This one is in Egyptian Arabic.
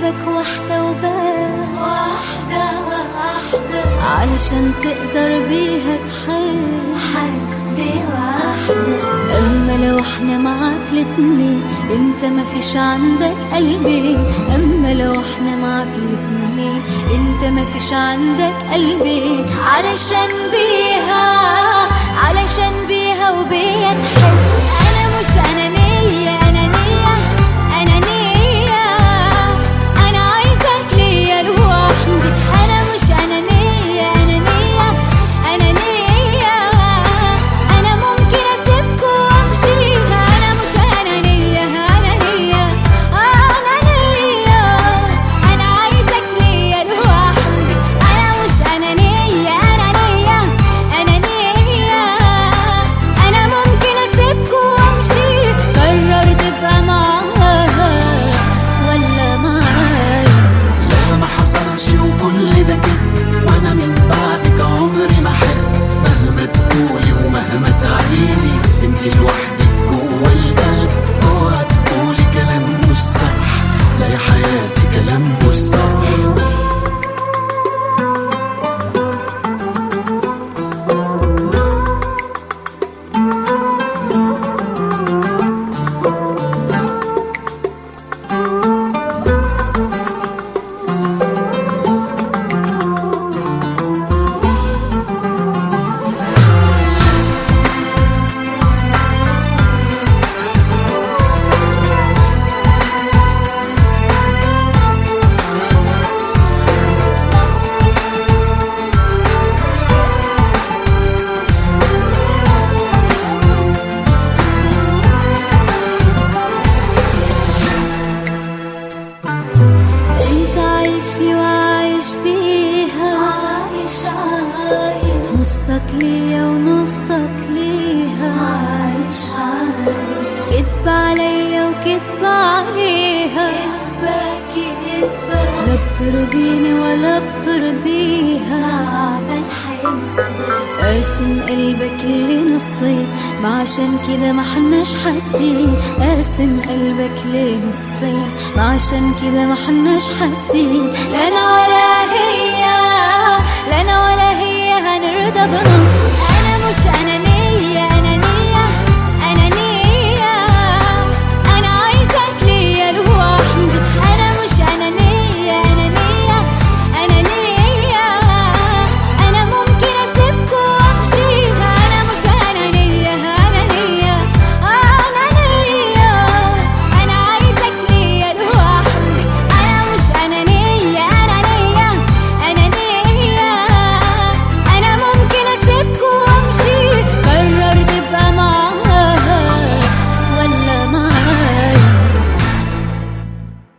قلبك واحدة وبس واحدة واحدة علشان تقدر بيها تحب حبي واحدة اما لو احنا معاك الاتنين انت ما فيش عندك قلبي اما لو احنا معاك الاتنين انت ما فيش عندك قلبي علشان بيها علشان بيها وبيا تحس انا مش انانية انانية انانية انا عايزك ليا لوحدي انا مش انانية انانية انانية انا ممكن اسيبكوا وامشي انا مش انانية انانية انانية انا عايزك ليا لوحدي انا مش انانية انانية انانية انا ممكن اسيبكوا وامشي قرر تبقى معاها ولا معايا لا ما حصلش وكل ده كده وانا من بعدك عمري ما احب مهما تقولي ومهما تعيدي انت لوحدك جوه القلب اوعى تقولي كلام مش صح لا يا حياتي كلام مش صح انت عايش لي وعايش بيها عايش عايش نصك ليا ونصك ليها عايش عايش كدب عليا وكدب عليها كدبة كدبة لا بترضيني ولا بترضيها صعب الحسبة قاسم قلبك لنصين ما عشان كده ما حناش حاسين قاسم قلبك لنصين ما عشان كده ما حناش حاسين لا انا ولا هي لا انا ولا هي هنرضى بنص انا مش